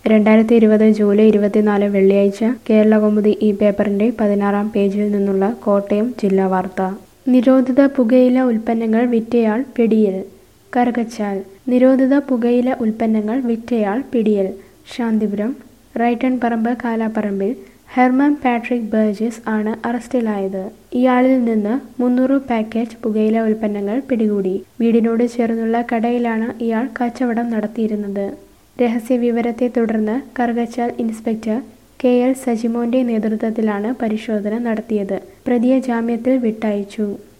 രണ്ടായിരത്തി ഇരുപത് ജൂലൈ ഇരുപത്തിനാല് വെള്ളിയാഴ്ച കേരളകൗമുദി ഈ പേപ്പറിന്റെ പതിനാറാം പേജിൽ നിന്നുള്ള കോട്ടയം ജില്ലാ വാർത്ത നിരോധിത പുകയില ഉൽപ്പന്നങ്ങൾ വിറ്റയാൾ പിടിയിൽ കറുകച്ചാൽ നിരോധിത പുകയില ഉൽപ്പന്നങ്ങൾ വിറ്റയാൾ പിടിയിൽ ശാന്തിപുരം റൈറ്റൺ പറമ്പ് കാലാപ്പറമ്പിൽ ഹെർമൻ പാട്രിക് ബർജസ് ആണ് അറസ്റ്റിലായത് ഇയാളിൽ നിന്ന് മുന്നൂറ് പാക്കറ്റ് പുകയില ഉൽപ്പന്നങ്ങൾ പിടികൂടി വീടിനോട് ചേർന്നുള്ള കടയിലാണ് ഇയാൾ കച്ചവടം നടത്തിയിരുന്നത് രഹസ്യവിവരത്തെ തുടർന്ന് കറുകച്ചാൽ ഇൻസ്പെക്ടർ കെ എൽ സജിമോന്റെ നേതൃത്വത്തിലാണ് പരിശോധന നടത്തിയത് പ്രതിയെ ജാമ്യത്തിൽ വിട്ടയച്ചു